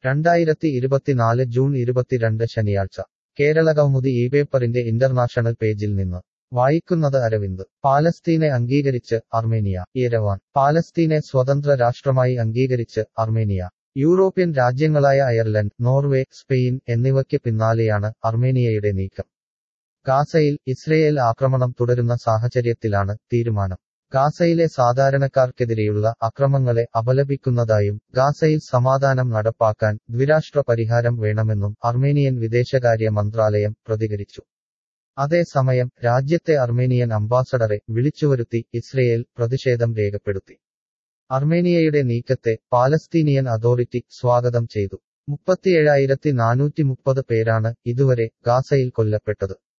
രണ്ടായിരത്തി ഇരുപത്തിനാല് ജൂൺ ഇരുപത്തിരണ്ട് ശനിയാഴ്ച കേരള കൗമുദി ഈ പേപ്പറിന്റെ ഇന്റർനാഷണൽ പേജിൽ നിന്ന് വായിക്കുന്നത് അരവിന്ദ് പാലസ്തീനെ അംഗീകരിച്ച് അർമേനിയ ഇരവാൻ പാലസ്തീനെ സ്വതന്ത്ര രാഷ്ട്രമായി അംഗീകരിച്ച് അർമേനിയ യൂറോപ്യൻ രാജ്യങ്ങളായ അയർലൻഡ് നോർവേ സ്പെയിൻ എന്നിവയ്ക്ക് പിന്നാലെയാണ് അർമേനിയയുടെ നീക്കം ഗാസയിൽ ഇസ്രയേൽ ആക്രമണം തുടരുന്ന സാഹചര്യത്തിലാണ് തീരുമാനം ഗാസയിലെ സാധാരണക്കാർക്കെതിരെയുള്ള അക്രമങ്ങളെ അപലപിക്കുന്നതായും ഗാസയിൽ സമാധാനം നടപ്പാക്കാൻ ദ്വിരാഷ്ട്ര പരിഹാരം വേണമെന്നും അർമേനിയൻ വിദേശകാര്യ മന്ത്രാലയം പ്രതികരിച്ചു അതേസമയം രാജ്യത്തെ അർമേനിയൻ അംബാസഡറെ വിളിച്ചുവരുത്തി ഇസ്രയേൽ പ്രതിഷേധം രേഖപ്പെടുത്തി അർമേനിയയുടെ നീക്കത്തെ പാലസ്തീനിയൻ അതോറിറ്റി സ്വാഗതം ചെയ്തു മുപ്പത്തിയേഴായിരത്തി നാനൂറ്റി മുപ്പത് പേരാണ് ഇതുവരെ ഗാസയിൽ കൊല്ലപ്പെട്ടത്